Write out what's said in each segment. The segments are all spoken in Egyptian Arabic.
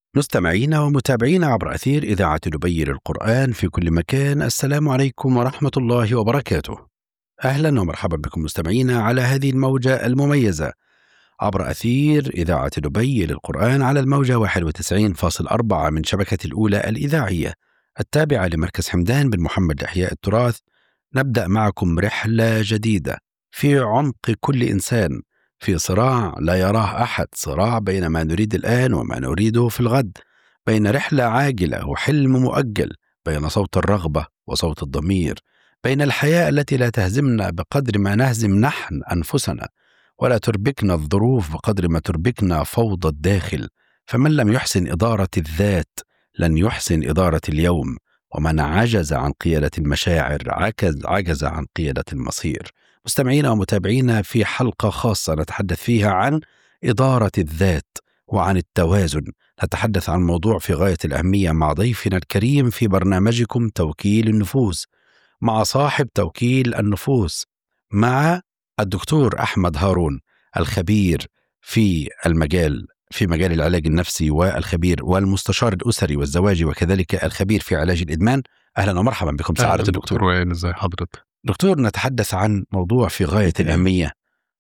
مستمعينا ومتابعينا عبر أثير إذاعة دبي للقرآن في كل مكان السلام عليكم ورحمة الله وبركاته أهلا ومرحبا بكم مستمعينا على هذه الموجة المميزة عبر أثير إذاعة دبي للقرآن على الموجة 91.4 من شبكة الأولى الإذاعية التابعة لمركز حمدان بن محمد لإحياء التراث نبدأ معكم رحلة جديدة في عمق كل إنسان في صراع لا يراه احد صراع بين ما نريد الان وما نريده في الغد بين رحله عاجله وحلم مؤجل بين صوت الرغبه وصوت الضمير بين الحياه التي لا تهزمنا بقدر ما نهزم نحن انفسنا ولا تربكنا الظروف بقدر ما تربكنا فوضى الداخل فمن لم يحسن اداره الذات لن يحسن اداره اليوم ومن عجز عن قياده المشاعر عجز عجز عن قياده المصير مستمعينا ومتابعينا في حلقة خاصة نتحدث فيها عن إدارة الذات وعن التوازن نتحدث عن موضوع في غاية الأهمية مع ضيفنا الكريم في برنامجكم توكيل النفوس مع صاحب توكيل النفوس مع الدكتور أحمد هارون الخبير في المجال في مجال العلاج النفسي والخبير والمستشار الأسري والزواجي وكذلك الخبير في علاج الإدمان أهلا ومرحبا بكم سعادة الدكتور وين ازي حضرتك دكتور نتحدث عن موضوع في غاية الأهمية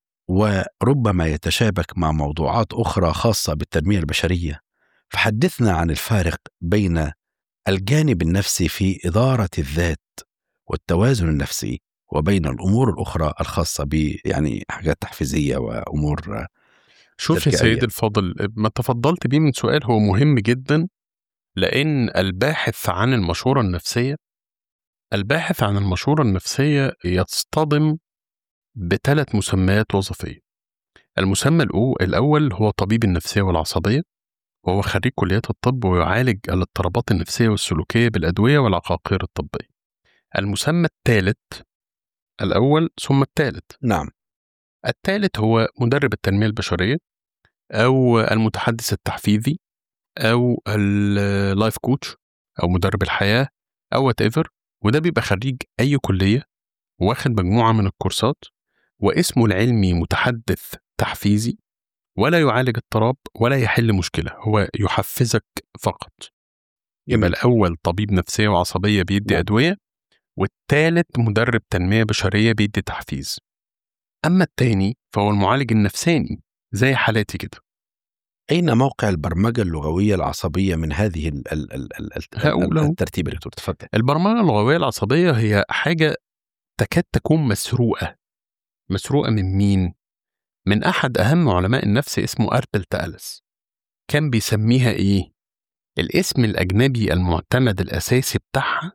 وربما يتشابك مع موضوعات أخرى خاصة بالتنمية البشرية فحدثنا عن الفارق بين الجانب النفسي في إدارة الذات والتوازن النفسي وبين الأمور الأخرى الخاصة ب يعني حاجات تحفيزية وأمور شوف يا تشجيعية. سيد الفاضل ما تفضلت بيه من سؤال هو مهم جدا لأن الباحث عن المشورة النفسية الباحث عن المشورة النفسية يصطدم بثلاث مسميات وظيفية المسمى الأو- الأول هو طبيب النفسية والعصبية وهو خريج كليات الطب ويعالج الاضطرابات النفسية والسلوكية بالأدوية والعقاقير الطبية المسمى الثالث الأول ثم الثالث نعم الثالث هو مدرب التنمية البشرية أو المتحدث التحفيزي أو اللايف كوتش أو مدرب الحياة أو وات ايفر وده بيبقى خريج أي كلية واخد مجموعة من الكورسات واسمه العلمي متحدث تحفيزي ولا يعالج اضطراب ولا يحل مشكلة هو يحفزك فقط يبقى جميل. الأول طبيب نفسية وعصبية بيدي نعم. أدوية والتالت مدرب تنمية بشرية بيدي تحفيز أما التاني فهو المعالج النفساني زي حالاتي كده أين موقع البرمجة اللغوية العصبية من هذه ال ال ال ال ال هقول أهو. الترتيب يا دكتور تفضل البرمجة اللغوية العصبية هي حاجة تكاد تكون مسروقة مسروقة من مين؟ من أحد أهم علماء النفس اسمه أربل تالس كان بيسميها إيه؟ الاسم الأجنبي المعتمد الأساسي بتاعها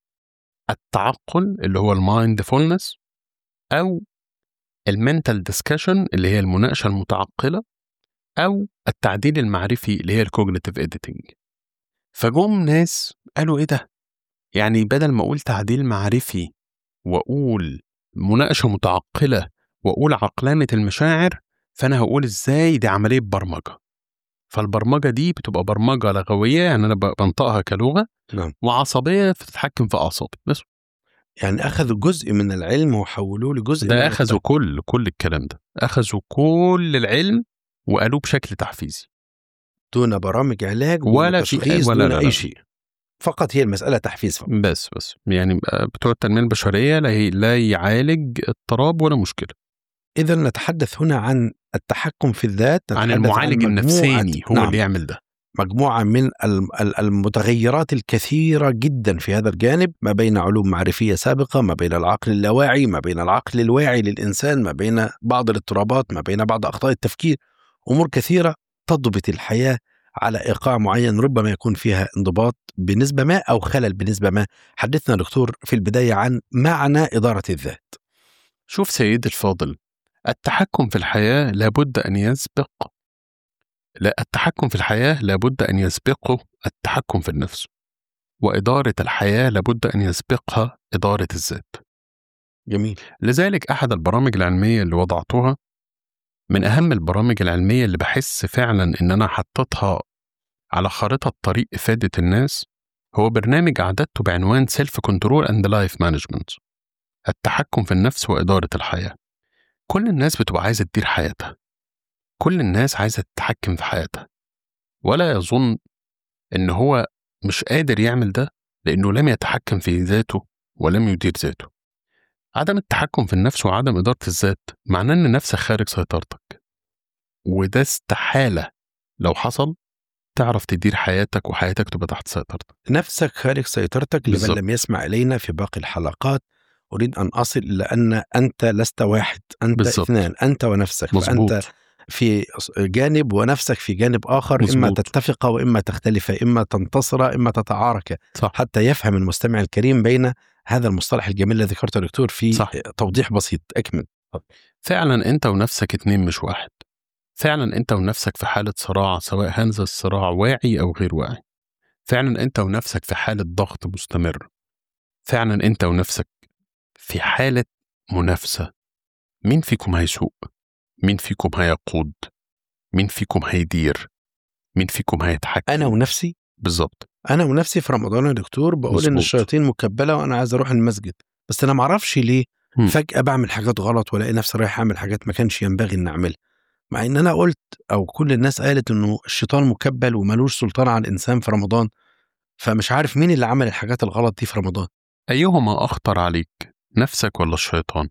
التعقل اللي هو المايندفولنس أو المنتال ديسكشن اللي هي المناقشة المتعقلة أو التعديل المعرفي اللي هي الكوجنيتيف إيديتنج فجم ناس قالوا إيه ده؟ يعني بدل ما أقول تعديل معرفي وأقول مناقشة متعقلة وأقول عقلانة المشاعر فأنا هقول إزاي دي عملية برمجة فالبرمجة دي بتبقى برمجة لغوية يعني أنا ب- بنطقها كلغة نعم. وعصبية بتتحكم في أعصابي بس يعني أخذوا جزء من العلم وحولوه لجزء من ده أخذوا الطب. كل كل الكلام ده أخذوا كل العلم وقالوه بشكل تحفيزي دون برامج علاج ولا دون في- تشخيص ولا دون لا أي لا. شيء فقط هي المسألة تحفيز فقط بس بس يعني بتوع التنمية البشرية لا ي- لا يعالج اضطراب ولا مشكلة إذا نتحدث هنا عن التحكم في الذات عن نتحدث المعالج مجموعة- النفساني هو نعم اللي يعمل ده مجموعة من الم- ال- المتغيرات الكثيرة جدا في هذا الجانب ما بين علوم معرفية سابقة ما بين العقل اللاواعي ما بين العقل الواعي للإنسان ما بين بعض الاضطرابات ما بين بعض أخطاء التفكير أمور كثيرة تضبط الحياة على إيقاع معين ربما يكون فيها انضباط بنسبة ما أو خلل بنسبة ما حدثنا دكتور في البداية عن معنى إدارة الذات شوف سيدي الفاضل التحكم في الحياة لابد أن يسبق لا التحكم في الحياة لابد أن يسبقه التحكم في النفس وإدارة الحياة لابد أن يسبقها إدارة الذات جميل لذلك أحد البرامج العلمية اللي وضعتها من أهم البرامج العلمية اللي بحس فعلا إن أنا حطيتها على خارطة طريق إفادة الناس هو برنامج أعددته بعنوان سيلف كنترول أند لايف مانجمنت التحكم في النفس وإدارة الحياة كل الناس بتبقى عايزة تدير حياتها كل الناس عايزة تتحكم في حياتها ولا يظن إن هو مش قادر يعمل ده لأنه لم يتحكم في ذاته ولم يدير ذاته عدم التحكم في النفس وعدم إدارة الذات معناه إن نفسك خارج سيطرتك وده استحالة لو حصل تعرف تدير حياتك وحياتك تبقى تحت سيطرتك نفسك خارج سيطرتك لمن بالظبط. لم يسمع إلينا في باقي الحلقات أريد أن أصل إلى أن أنت لست واحد أنت بالظبط. اثنان أنت ونفسك مظبوط فأنت في جانب ونفسك في جانب آخر إما مظبوط. تتفق وإما تختلف إما تنتصر إما تتعارك صح حتى يفهم المستمع الكريم بين هذا المصطلح الجميل الذي ذكرته يا دكتور في صح. توضيح بسيط أكمل فعلا انت ونفسك اتنين مش واحد فعلا انت ونفسك في حالة صراع سواء هذا الصراع واعي او غير واعي فعلا انت ونفسك في حالة ضغط مستمر فعلا انت ونفسك في حالة منافسة مين فيكم هيسوق مين فيكم هيقود مين فيكم هيدير مين فيكم هيتحكم أنا ونفسي بالظبط أنا ونفسي في رمضان يا دكتور بقول إن مظبوط. الشياطين مكبلة وأنا عايز أروح المسجد بس أنا معرفش ليه مم. فجأة بعمل حاجات غلط ولاقي نفسي رايح أعمل حاجات ما كانش ينبغي إن أعملها مع إن أنا قلت أو كل الناس قالت إنه الشيطان مكبل وملوش سلطان على الإنسان في رمضان فمش عارف مين اللي عمل الحاجات الغلط دي في رمضان ايهما اخطر عليك نفسك ولا الشيطان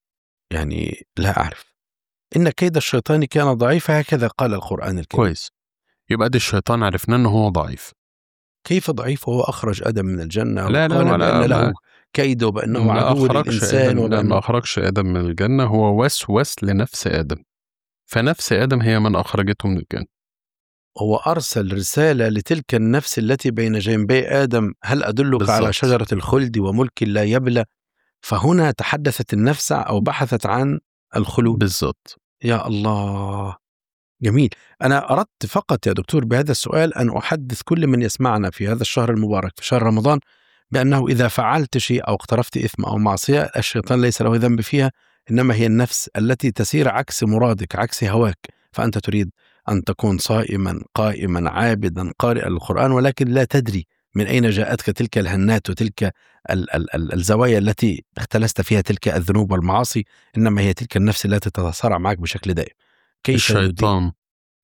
يعني لا أعرف إن كيد الشيطان كان ضعيفا هكذا قال القرآن الكريم كويس يبقى ده الشيطان عرفنا ان هو ضعيف كيف ضعيف وهو أخرج آدم من الجنة لا، لا، وقال ولا- بأن له ما- كيد وبأنه ما عدو أخرجش للإنسان آدم لا ما وبأنه أخرجش آدم من الجنة هو وسوس لنفس آدم فنفس آدم هي من أخرجته من الجنة هو أرسل رسالة لتلك النفس التي بين جنبي آدم هل أدلك بالظبط. على شجرة الخلد وملك لا يبلى فهنا تحدثت النفس أو بحثت عن الخلود بالظبط يا الله جميل أنا أردت فقط يا دكتور بهذا السؤال أن أحدث كل من يسمعنا في هذا الشهر المبارك في شهر رمضان بأنه إذا فعلت شيء أو اقترفت إثم أو معصية الشيطان ليس له ذنب فيها إنما هي النفس التي تسير عكس مرادك عكس هواك فأنت تريد أن تكون صائما قائما عابدا قارئا للقرآن ولكن لا تدري من أين جاءتك تلك الهنات وتلك ال- ال- ال- الزوايا التي اختلست فيها تلك الذنوب والمعاصي إنما هي تلك النفس التي تتصارع معك بشكل دائم كيف ندين؟ الشيطان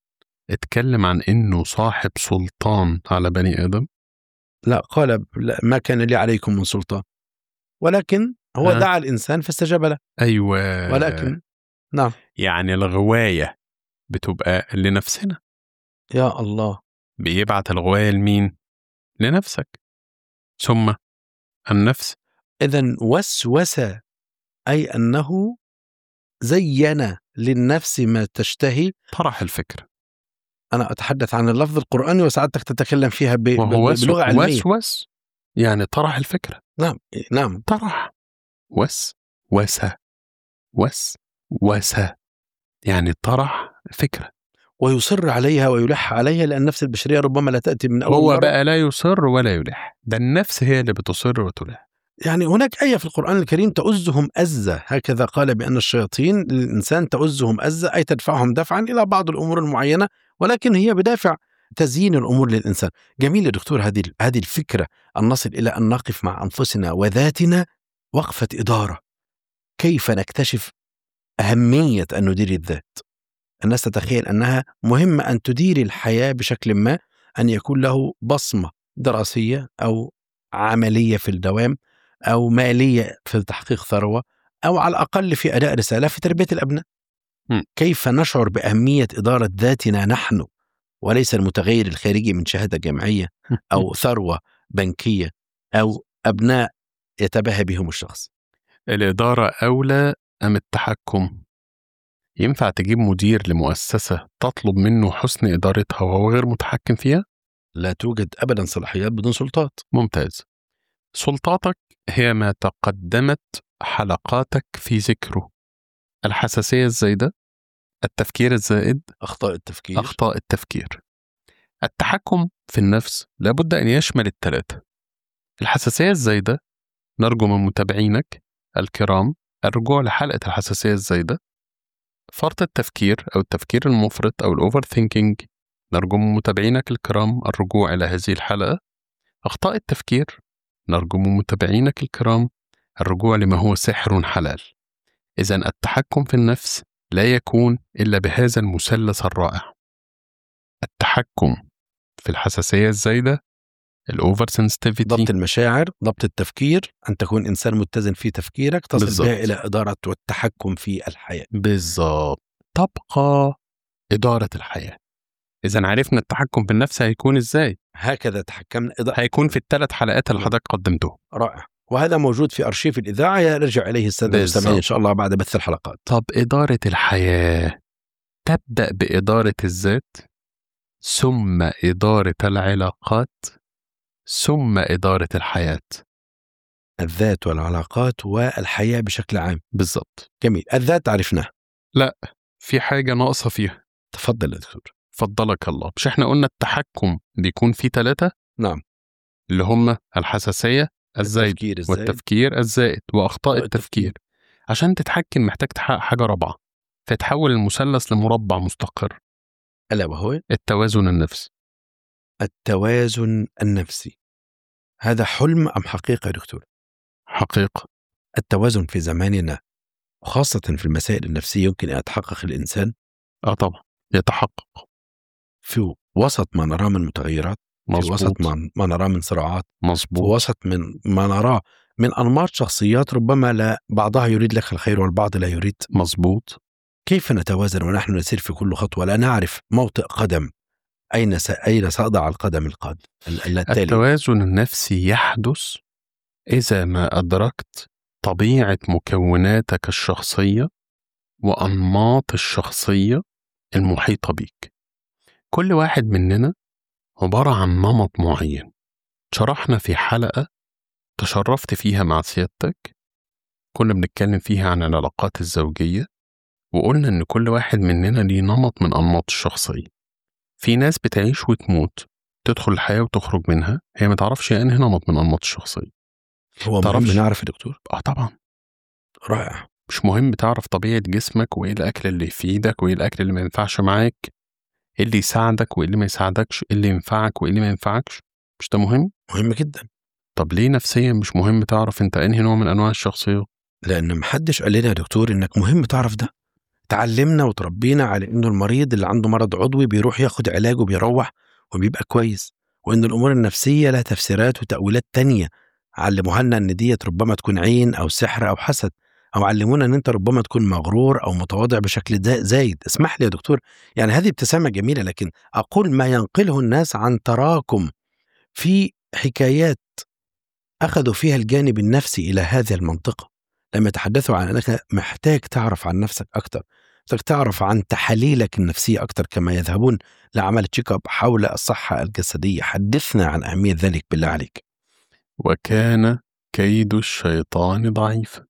اتكلم عن إنه صاحب سلطان على بني آدم لا قال لا ما كان لي عليكم من سلطان ولكن هو آه. دعا الإنسان فاستجاب له أيوة ولكن نعم يعني الغواية بتبقى لنفسنا يا الله بيبعت الغواية لمين؟ لنفسك ثم النفس إذا وسوس أي أنه زين للنفس ما تشتهي طرح الفكرة أنا أتحدث عن اللفظ القرآني وسعادتك تتكلم فيها ب... ب... وهو وسو- بلغة علمية وسوس يعني طرح الفكرة نعم نعم طرح وس وسى وس وسى يعني طرح فكرة ويصر عليها ويلح عليها لأن النفس البشرية ربما لا تأتي من أول هو مرة. بقى لا يصر ولا يلح ده النفس هي اللي بتصر وتلح يعني هناك آية في القرآن الكريم تؤزهم أزة هكذا قال بأن الشياطين للإنسان تؤزهم أزة أي تدفعهم دفعا إلى بعض الأمور المعينة ولكن هي بدافع تزيين الأمور للإنسان جميل يا دكتور هذه هذه الفكرة أن نصل إلى أن نقف مع أنفسنا وذاتنا وقفة إدارة كيف نكتشف أهمية أن ندير الذات الناس تتخيل أنها مهمة أن تدير الحياة بشكل ما أن يكون له بصمة دراسية أو عملية في الدوام أو مالية في تحقيق ثروة أو على الأقل في أداء رسالة في تربية الأبناء م. كيف نشعر بأهمية إدارة ذاتنا نحن وليس المتغير الخارجي من شهادة جامعية أو ثروة بنكية أو أبناء يتباهى بهم الشخص الإدارة أولى أم التحكم ينفع تجيب مدير لمؤسسة تطلب منه حسن إدارتها وهو غير متحكم فيها لا توجد أبدا صلاحيات بدون سلطات ممتاز سلطاتك هي ما تقدمت حلقاتك في ذكره الحساسية الزايدة التفكير الزائد أخطاء التفكير أخطاء التفكير التحكم في النفس لابد أن يشمل الثلاثة الحساسية الزايدة نرجو من متابعينك الكرام الرجوع لحلقة الحساسية الزايدة فرط التفكير أو التفكير المفرط أو الأوفر ثينكينج نرجو من متابعينك الكرام الرجوع إلى هذه الحلقة أخطاء التفكير نرجو من متابعينك الكرام الرجوع لما هو سحر حلال إذا التحكم في النفس لا يكون إلا بهذا المثلث الرائع التحكم في الحساسية الزايدة الأوفر سنسيتيفيتي ضبط المشاعر ضبط التفكير أن تكون إنسان متزن في تفكيرك تصل بالضبط. بها إلى إدارة والتحكم في الحياة بالظبط تبقى إدارة الحياة إذا عرفنا التحكم في النفس هيكون إزاي هكذا تحكمنا إدارة هيكون في الثلاث حلقات اللي حضرتك قدمتهم رائع وهذا موجود في أرشيف الإذاعة يرجع إليه السادة بالضبط. المستمعين إن شاء الله بعد بث الحلقات طب إدارة الحياة تبدأ بإدارة الذات ثم إدارة العلاقات ثم إدارة الحياة الذات والعلاقات والحياة بشكل عام بالظبط جميل الذات عرفناه في حاجة ناقصة فيها تفضل يا دكتور فضلك الله مش احنا قلنا التحكم بيكون فيه ثلاثة نعم اللي هم الحساسية الزايد التفكير الزايد والتفكير الزائد وأخطاء والتفكير. التفكير عشان تتحكم محتاج تحقق حاجة رابعة فتحول المثلث لمربع مستقر ألا وهو التوازن النفسي التوازن النفسي هذا حلم أم حقيقة يا دكتور حقيقة التوازن في زماننا وخاصة في المسائل النفسية يمكن أن يتحقق الإنسان اه طبعا يتحقق في وسط ما نراه من متغيرات في مظبوط وسط ما ما نراه من صراعات في مظبوط وسط من ما نراه من أنماط شخصيات ربما لا بعضها يريد لك الخير والبعض لا يريد مظبوط كيف نتوازن ونحن نسير في كل خطوة لا نعرف موطئ قدم أين س... أين سأضع القدم القادم ال- التالي التوازن النفسي يحدث إذا ما أدركت طبيعة مكوناتك الشخصية وأنماط الشخصية المحيطة بيك كل واحد مننا عبارة عن نمط معين شرحنا في حلقة تشرفت فيها مع سيادتك كنا بنتكلم فيها عن العلاقات الزوجية وقلنا إن كل واحد مننا ليه نمط من أنماط الشخصية في ناس بتعيش وتموت تدخل الحياة وتخرج منها هي ما تعرفش أنهي نمط من أنماط الشخصية هو مهم تعرفش. نعرف يا دكتور اه طبعا رائع مش مهم تعرف طبيعة جسمك وإيه الأكل اللي يفيدك وإيه الأكل اللي ما ينفعش معاك إيه اللي يساعدك وإيه اللي ما يساعدكش إيه اللي ينفعك وإيه اللي ما ينفعش مش ده مهم؟ مهم جدا طب ليه نفسيا مش مهم تعرف أنت أنهي نوع من أنواع الشخصية؟ لأن محدش قال لنا يا دكتور إنك مهم تعرف ده تعلمنا وتربينا على إنه المريض اللي عنده مرض عضوي بيروح ياخد علاج وبيروح وبيبقى كويس وإن الأمور النفسية لها تفسيرات وتأويلات تانية علموها لنا إن ديت ربما تكون عين أو سحر أو حسد أو علمونا إن أنت ربما تكون مغرور أو متواضع بشكل زا- زايد اسمح لي يا دكتور يعني هذه ابتسامة جميلة لكن أقول ما ينقله الناس عن تراكم في حكايات أخذوا فيها الجانب النفسي إلى هذه المنطقة لما يتحدثوا عن أنك محتاج تعرف عن نفسك أكثر محتاج تعرف عن تحاليلك النفسية أكثر كما يذهبون لعمل تشيك اب حول الصحة الجسدية حدثنا عن أهمية ذلك بالله عليك وكان كيد الشيطان ضعيفا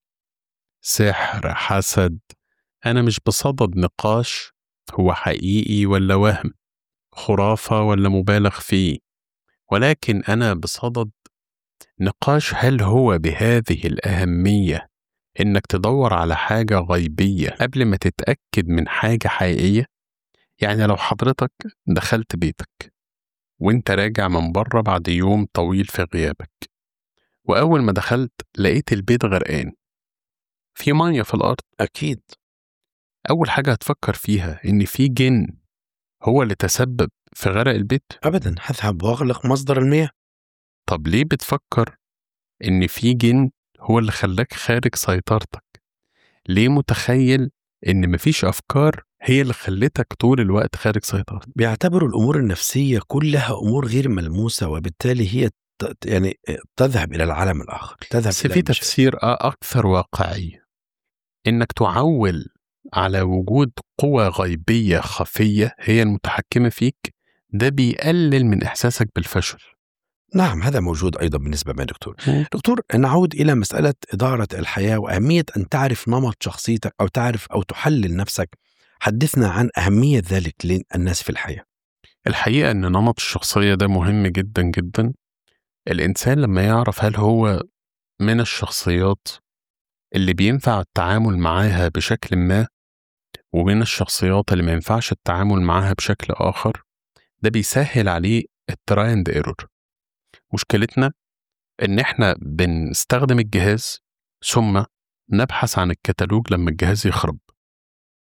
سحر حسد أنا مش بصدد نقاش هو حقيقي ولا وهم خرافة ولا مبالغ فيه ولكن أنا بصدد نقاش هل هو بهذه الأهمية إنك تدور على حاجة غيبية قبل ما تتأكد من حاجة حقيقية يعني لو حضرتك دخلت بيتك وانت راجع من بره بعد يوم طويل في غيابك وأول ما دخلت لقيت البيت غرقان في مية في الأرض أكيد أول حاجة هتفكر فيها إن في جن هو اللي تسبب في غرق البيت أبدا هذهب وأغلق مصدر المياه طب ليه بتفكر إن في جن هو اللي خلاك خارج سيطرتك ليه متخيل إن مفيش أفكار هي اللي خلتك طول الوقت خارج سيطرتك بيعتبروا الأمور النفسية كلها أمور غير ملموسة وبالتالي هي ت- يعني تذهب إلى العالم الآخر تذهب بس إلى في المشاعر. تفسير أ- أكثر واقعية إنك تعول على وجود قوى غيبية خفية هي المتحكمة فيك ده بيقلل من إحساسك بالفشل نعم هذا موجود أيضا بالنسبة لنا دكتور دكتور نعود إلى مسألة إدارة الحياة وأهمية أن تعرف نمط شخصيتك أو تعرف أو تحلل نفسك حدثنا عن أهمية ذلك للناس في الحياة الحقيقة إن نمط الشخصية ده مهم جدا جدا الإنسان لما يعرف هل هو من الشخصيات اللي بينفع التعامل معاها بشكل ما ومن الشخصيات اللي ما ينفعش التعامل معاها بشكل آخر ده بيسهل عليه الترايند ايرور مشكلتنا إن إحنا بنستخدم الجهاز ثم نبحث عن الكتالوج لما الجهاز يخرب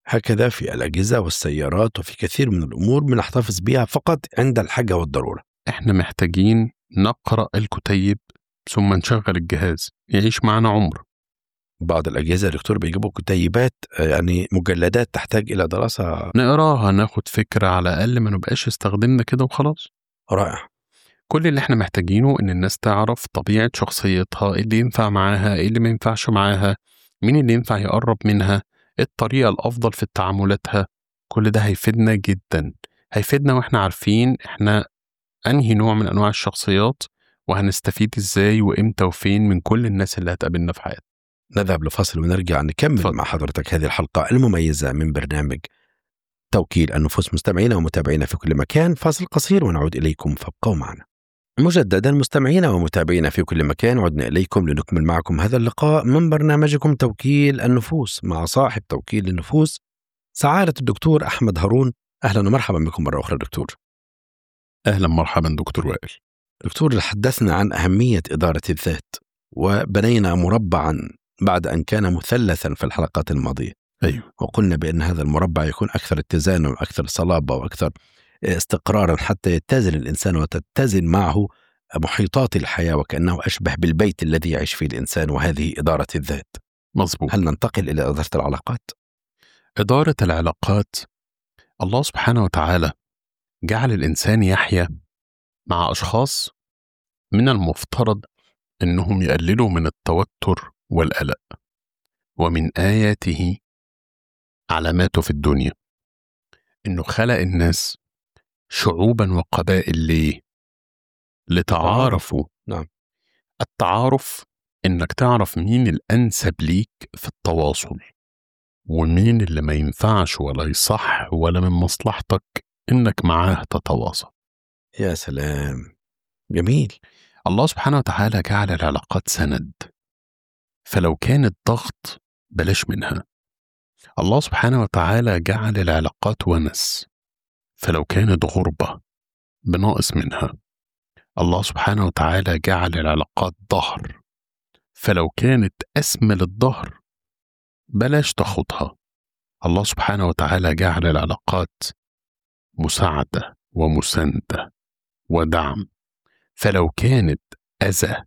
هكذا في الأجهزة والسيارات وفي كثير من الأمور بنحتفظ بها فقط عند الحاجة والضرورة احنا محتاجين نقرأ الكتيب ثم نشغل الجهاز يعيش معنا عمر بعض الأجهزة يا دكتور بيجيبوا كتيبات آه، يعني مجلدات تحتاج إلى دراسة نقراها ناخد فكرة على الأقل ما نبقاش استخدمنا كده وخلاص رائع كل اللي احنا محتاجينه ان الناس تعرف طبيعة شخصيتها ايه اللي ينفع معاها ايه اللي ما ينفعش معاها مين اللي ينفع يقرب منها ايه الطريقة الأفضل في تعاملاتها كل ده هيفيدنا جدا هيفيدنا واحنا عارفين احنا انهي نوع من انواع الشخصيات وهنستفيد ازاي وامتى وفين من كل الناس اللي هتقابلنا في حياتنا نذهب لفاصل ونرجع نكمل اتفضل. مع حضرتك هذه الحلقة المميزة من برنامج توكيل النفوس مستمعينا ومتابعينا في كل مكان فاصل قصير ونعود إليكم فابقوا معنا مجددا مستمعينا ومتابعينا في كل مكان عدنا إليكم لنكمل معكم هذا اللقاء من برنامجكم توكيل النفوس مع صاحب توكيل النفوس سعادة الدكتور أحمد هارون أهلا ومرحبا بكم مرة أخرى دكتور اهلا مرحبا دكتور وائل دكتور تحدثنا عن أهمية إدارة الذات وبنينا مربعا بعد أن كان مثلثا في الحلقات الماضية ايوه وقلنا بأن هذا المربع يكون أكثر اتزانا وأكثر صلابة وأكثر استقرارا حتى يتزن الإنسان وتتزن معه محيطات الحياة وكأنه أشبه بالبيت الذي يعيش فيه الإنسان وهذه إدارة الذات مظبوط هل ننتقل إلى إدارة العلاقات؟ إدارة العلاقات الله سبحانه وتعالى جعل الإنسان يحيا مع أشخاص من المفترض إنهم يقللوا من التوتر والقلق ومن آياته علاماته في الدنيا إنه خلق الناس شعوبا وقبائل ليه؟ لتعارفوا نعم. التعارف إنك تعرف مين الأنسب ليك في التواصل ومين اللي ما ينفعش ولا يصح ولا من مصلحتك إنك معاه تتواصل يا سلام جميل الله سبحانه وتعالى جعل العلاقات سند فلو كانت ضغط بلاش منها الله سبحانه وتعالى جعل العلاقات ونس فلو كانت غربة بناقص منها الله سبحانه وتعالى جعل العلاقات ظهر فلو كانت أسمل الظهر بلاش تاخدها الله سبحانه وتعالى جعل العلاقات مساعدة ومساندة ودعم فلو كانت أذى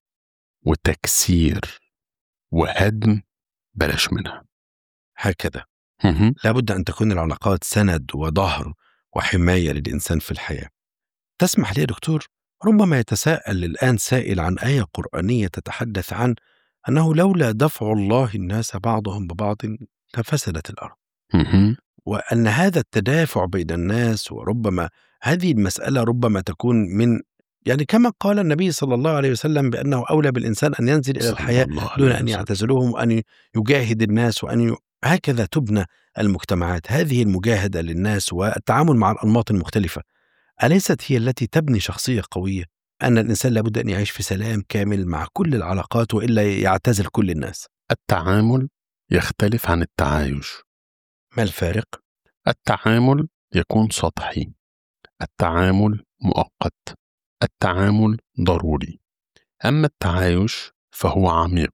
وتكسير وهدم بلاش منها هكذا مهم. لابد أن تكون العلاقات سند وظهر وحماية للإنسان في الحياة تسمح لي يا دكتور ربما يتساءل الآن سائل عن آية قرآنية تتحدث عن أنه لولا دفع الله الناس بعضهم ببعض لفسدت الأرض مهم. وأن هذا التدافع بين الناس وربما هذه المسألة ربما تكون من يعني كما قال النبي صلى الله عليه وسلم بأنه أولى بالإنسان أن ينزل إلى صلى الحياة الله عليه دون أن وسلم. يعتزلوهم وأن يجاهد الناس وأن ي... هكذا تبنى المجتمعات هذه المجاهدة للناس والتعامل مع الأنماط المختلفة أليست هي التي تبني شخصية قوية أن الإنسان لابد أن يعيش في سلام كامل مع كل العلاقات وإلا يعتزل كل الناس التعامل يختلف عن التعايش ما الفارق؟ التعامل يكون سطحي التعامل مؤقت التعامل ضروري اما التعايش فهو عميق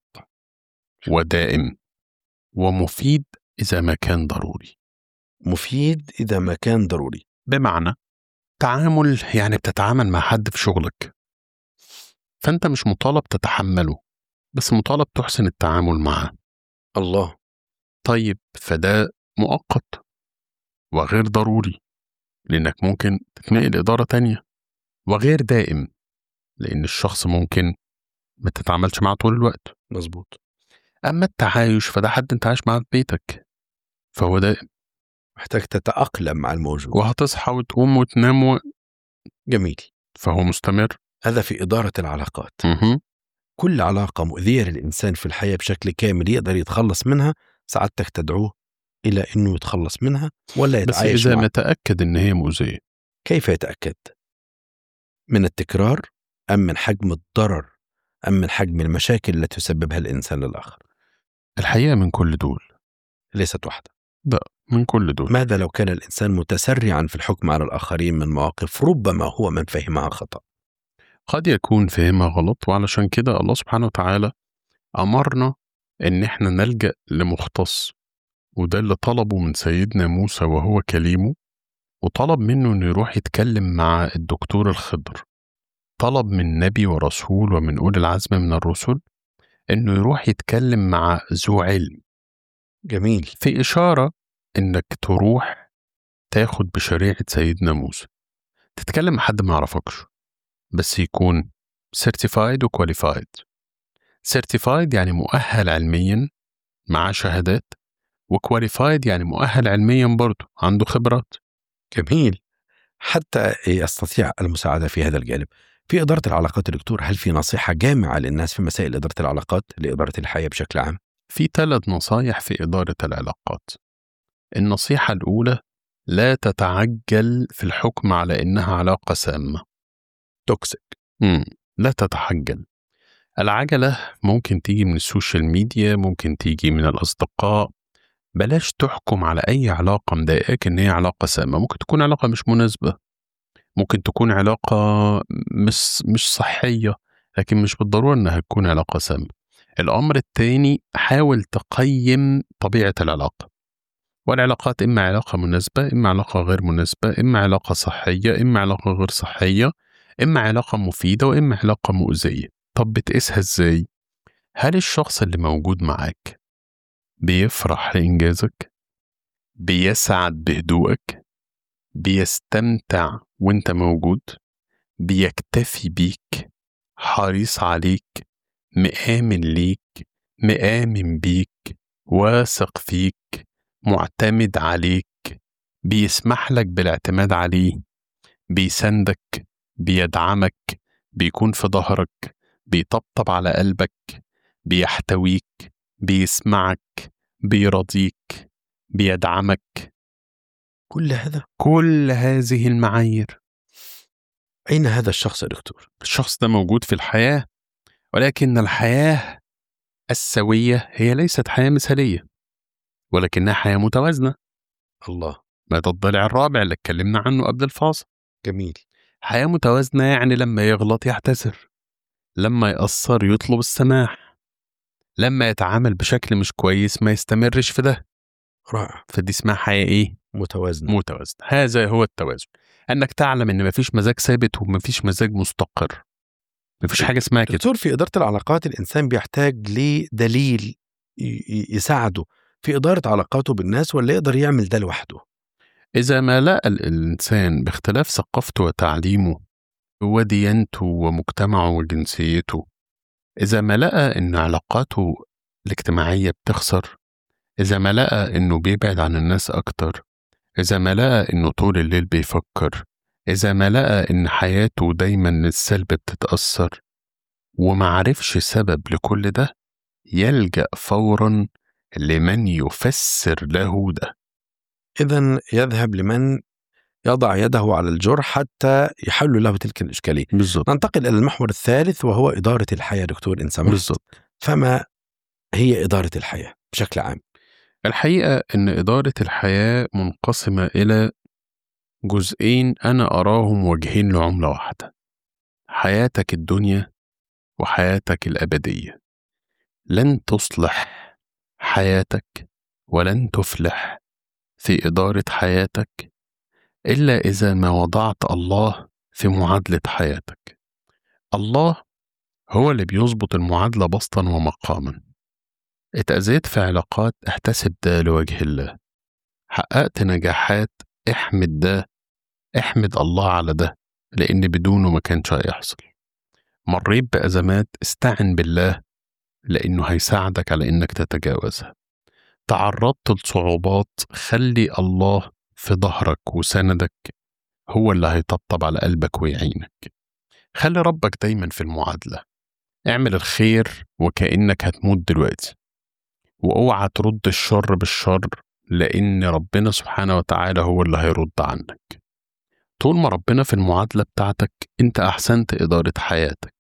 ودائم ومفيد اذا ما كان ضروري مفيد إذا ما كان ضروري بمعنى تعامل يعني بتتعامل مع حد في شغلك فانت مش مطالب تتحمله بس مطالب تحسن التعامل معاه الله طيب فده مؤقت وغير ضروري لأنك ممكن تتنقل إدارة تانية وغير دائم لأن الشخص ممكن ما تتعاملش معاه طول الوقت مظبوط أما التعايش فده حد أنت عايش معاه في بيتك فهو دائم محتاج تتأقلم مع الموجود وهتصحى وتقوم وتنام و... جميل فهو مستمر هذا في إدارة العلاقات مهم. كل علاقة مؤذية للإنسان في الحياة بشكل كامل يقدر يتخلص منها سعادتك تدعوه إلى أنه يتخلص منها ولا بس يتعايش إذا معها متأكد إن هي مؤذية كيف يتأكد؟ من التكرار أم من حجم الضرر أم من حجم المشاكل التي يسببها الإنسان للآخر الحقيقة من كل دول ليست واحدة من كل دول ماذا لو كان الإنسان متسرعا في الحكم على الآخرين من مواقف ربما هو من فهمها خطأ قد يكون فهمها غلط وعلشان كده الله سبحانه وتعالى أمرنا إن إحنا نلجأ لمختص وده اللي طلبه من سيدنا موسى وهو كليمه وطلب منه انه يروح يتكلم مع الدكتور الخضر طلب من نبي ورسول ومن اولي العزم من الرسل انه يروح يتكلم مع ذو علم جميل في اشاره انك تروح تاخد بشريعه سيدنا موسى تتكلم مع حد ما يعرفكش بس يكون سيرتيفايد وكواليفايد سيرتيفايد يعني مؤهل علميا معاه شهادات وكواليفايد يعني مؤهل علميا برضه عنده خبرات جميل حتى يستطيع المساعدة في هذا الجانب في إدارة العلاقات يا دكتور هل في نصيحة جامعة للناس في مسائل إدارة العلاقات لإدارة الحياة بشكل عام؟ في ثلاث نصايح في إدارة العلاقات النصيحة الأولى لا تتعجل في الحكم على إنها علاقة سامة توكسيك مم. لا تتحجل العجلة ممكن تيجي من السوشيال ميديا ممكن تيجي من الأصدقاء بلاش تحكم على أي علاقة مضايقاك إن هي علاقة سامة ممكن تكون علاقة مش مناسبة ممكن تكون علاقة مش مش صحية لكن مش بالضرورة إنها تكون علاقة سامة الأمر التاني حاول تقيم طبيعة العلاقة والعلاقات إما علاقة مناسبة إما علاقة غير مناسبة إما علاقة صحية إما علاقة غير صحية إما علاقة مفيدة وإما علاقة مؤذية طب بتقيسها إزاي؟ هل الشخص اللي موجود معاك بيفرح لإنجازك؟ بيسعد بهدوءك؟ بيستمتع وانت موجود؟ بيكتفي بيك؟ حريص عليك؟ مآمن ليك؟ مآمن بيك؟ واثق فيك؟ معتمد عليك؟ بيسمح لك بالاعتماد عليه؟ بيساندك؟ بيدعمك؟ بيكون في ظهرك؟ بيطبطب على قلبك؟ بيحتويك؟ بيسمعك؟ بيرضيك؟ بيدعمك؟ كل هذا كل هذه المعايير أين هذا الشخص يا دكتور؟ الشخص ده موجود في الحياة ولكن الحياة السوية هي ليست حياة مثالية ولكنها حياة متوازنة الله ما ده الضلع الرابع اللي اتكلمنا عنه قبل الفاصل جميل حياة متوازنة يعني لما يغلط يعتذر لما يقصر يطلب السماح لما يتعامل بشكل مش كويس ما يستمرش في ده رائع فدي اسمها حياة ايه؟ متوازنة متوازنة هذا هو التوازن انك تعلم ان مفيش مزاج ثابت ومفيش مزاج مستقر مفيش حاجة اسمها كده دكتور في إدارة العلاقات الإنسان بيحتاج لدليل ي- ي- يساعده في إدارة علاقاته بالناس ولا يقدر يعمل ده لوحده؟ إذا ما لقى الإنسان باختلاف ثقافته وتعليمه وديانته ومجتمعه وجنسيته إذا ما لقى إن علاقاته الاجتماعية بتخسر إذا ما لقى إنه بيبعد عن الناس أكتر إذا ما لقى إنه طول الليل بيفكر إذا ما لقى إن حياته دايما السلب بتتأثر ومعرفش سبب لكل ده يلجأ فورا لمن يفسر له ده إذا يذهب لمن يضع يده على الجرح حتى يحل له تلك الإشكالية بالظبط ننتقل إلى المحور الثالث وهو إدارة الحياة دكتور إن سمحت بالظبط فما هي إدارة الحياة بشكل عام؟ الحقيقة إن إدارة الحياة منقسمة إلى جزئين أنا أراهم وجهين لعملة واحدة حياتك الدنيا وحياتك الأبدية لن تصلح حياتك ولن تفلح في إدارة حياتك إلا إذا ما وضعت الله في معادلة حياتك الله هو اللي بيظبط المعادلة بسطا ومقاما اتأذيت في علاقات احتسب ده لوجه الله حققت نجاحات احمد ده احمد الله على ده لأن بدونه ما كانش هيحصل مريت بأزمات استعن بالله لأنه هيساعدك على إنك تتجاوزها تعرضت لصعوبات خلي الله في ظهرك وسندك هو اللي هيطبطب على قلبك ويعينك خلي ربك دايما في المعادلة اعمل الخير وكأنك هتموت دلوقتي واوعى ترد الشر بالشر لأن ربنا سبحانه وتعالى هو اللي هيرد عنك طول ما ربنا في المعادلة بتاعتك انت أحسنت إدارة حياتك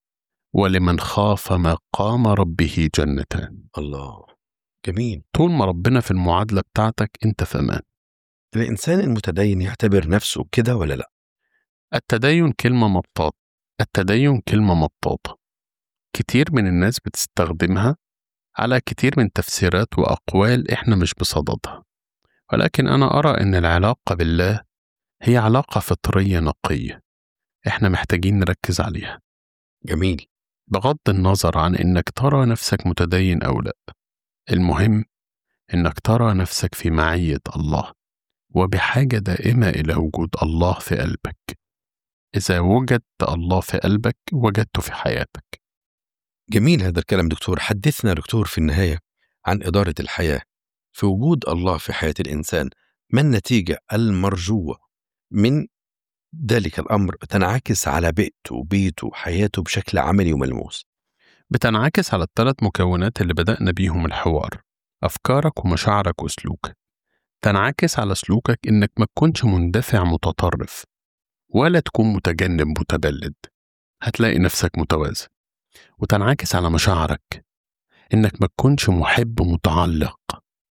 ولمن خاف مقام ربه جنتان الله جميل طول ما ربنا في المعادلة بتاعتك انت في أمان الإنسان المتدين يعتبر نفسه كده ولا لا؟ التدين كلمة مطاطة التدين كلمة مطاطة كتير من الناس بتستخدمها على كتير من تفسيرات وأقوال إحنا مش بصددها ولكن أنا أرى إن العلاقة بالله هي علاقة فطرية نقية إحنا محتاجين نركز عليها جميل بغض النظر عن إنك ترى نفسك متدين أو لأ المهم إنك ترى نفسك في معية الله وبحاجة دائمة إلى وجود الله في قلبك إذا وجدت الله في قلبك وجدته في حياتك جميل هذا الكلام دكتور حدثنا دكتور في النهاية عن إدارة الحياة في وجود الله في حياة الإنسان ما النتيجة المرجوة من ذلك الأمر تنعكس على بيئته وبيته وحياته بشكل عملي وملموس بتنعكس على الثلاث مكونات اللي بدأنا بيهم الحوار أفكارك ومشاعرك وسلوكك تنعكس على سلوكك إنك ما تكونش مندفع متطرف ولا تكون متجنب متبلد هتلاقي نفسك متوازن وتنعكس على مشاعرك إنك ما تكونش محب متعلق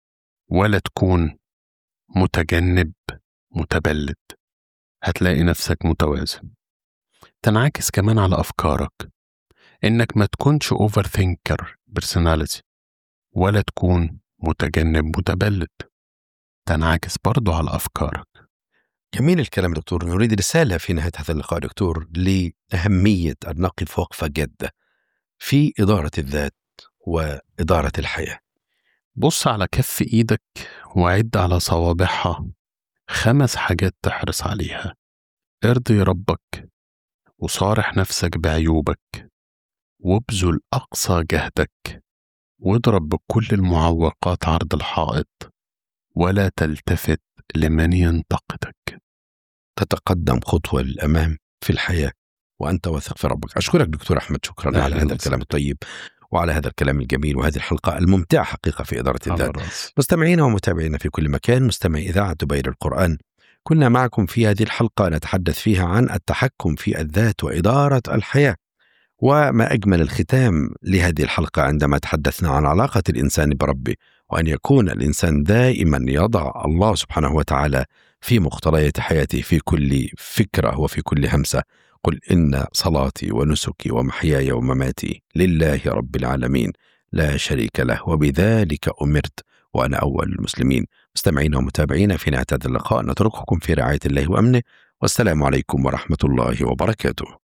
ولا تكون متجنب متبلد هتلاقي نفسك متوازن تنعكس كمان على أفكارك إنك ما تكونش اوفر ثينكر بيرسوناليتي ولا تكون متجنب متبلد تنعكس برضو على أفكارك جميل الكلام دكتور نريد رسالة في نهاية هذا اللقاء دكتور لأهمية أن نقف وقفة جادة في إدارة الذات وإدارة الحياة بص على كف إيدك وعد على صوابعها خمس حاجات تحرص عليها ارضي ربك وصارح نفسك بعيوبك وابذل أقصى جهدك واضرب بكل المعوقات عرض الحائط ولا تلتفت لمن ينتقدك تتقدم خطوة للأمام في الحياة وأنت واثق في ربك أشكرك دكتور أحمد شكرا أهلاً على هذا وسهلاً. الكلام الطيب وعلى هذا الكلام الجميل وهذه الحلقة الممتعة حقيقة في إدارة على الذات راسي مستمعينا ومتابعينا في كل مكان مستمعي إذاعة دبير القرآن كنا معكم في هذه الحلقة نتحدث فيها عن التحكم في الذات وإدارة الحياة وما أجمل الختام لهذه الحلقة عندما تحدثنا عن علاقة الإنسان بربه وأن يكون الإنسان دائما يضع الله سبحانه وتعالى في مقتضيات حياته في كل فكرة وفي كل همسة قل إن صلاتي ونسكي ومحياي ومماتي لله رب العالمين لا شريك له وبذلك أمرت وأنا أول المسلمين مستمعينا ومتابعينا في نهاية هذا اللقاء نترككم في رعاية الله وأمنه والسلام عليكم ورحمة الله وبركاته